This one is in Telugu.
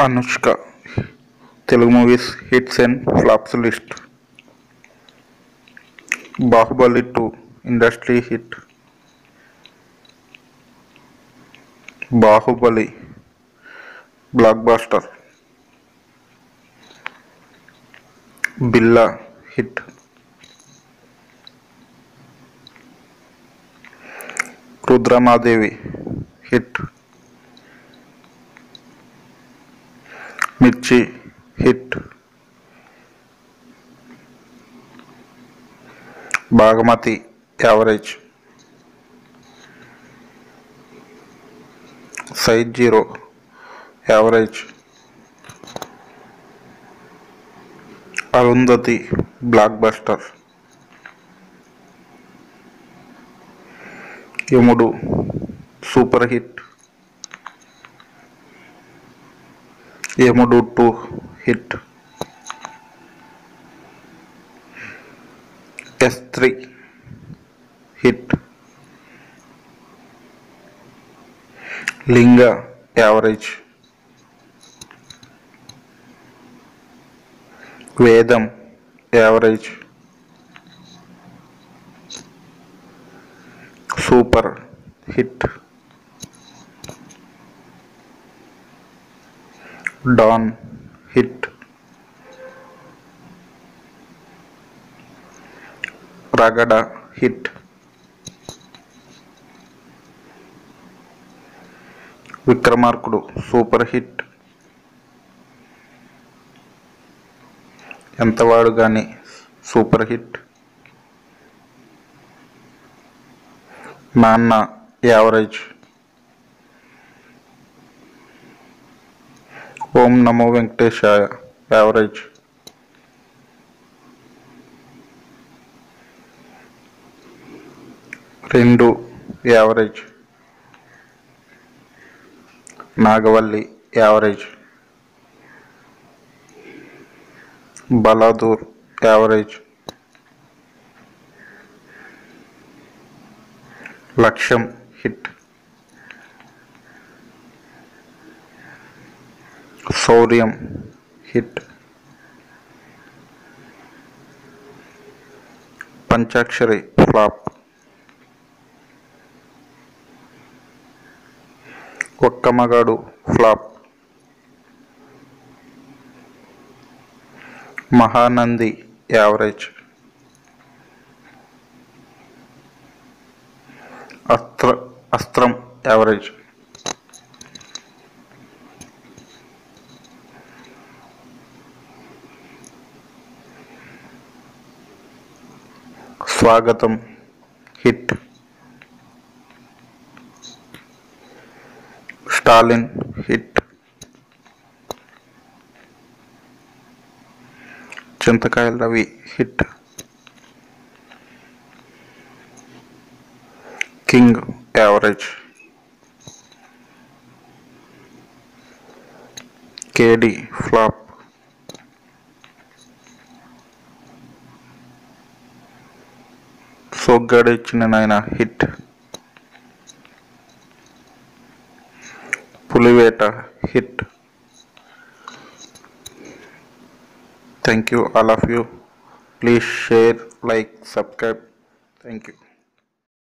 Anushka Telugu movies hits and flops list Baahubali two industry hit Baahubali blockbuster Billa hit Rudhramadevi hit Mirchi hit Bhaagamathie average size zero average Arundhati blockbuster Yamudu super hit Yamudu two hit S three hit Lingaa average Vedam average super hit don hit Ragada hit Vikramarkudu super hit Yenthavaadu Gaani super hit Nanna average Om Namo Venkatesaya average Rendu average Nagavalli average Baladur average Lakshyam hit Souryam hit పంచాక్షరి flop Okka Magadu flop Mahanandi average Astra Astram average Swagatam hit Stalin hit Chinthakayala Ravi hit king average Kedi flop Soggade Chinni Nayana hit Puliveta hit thank you all of you please share like subscribe thank you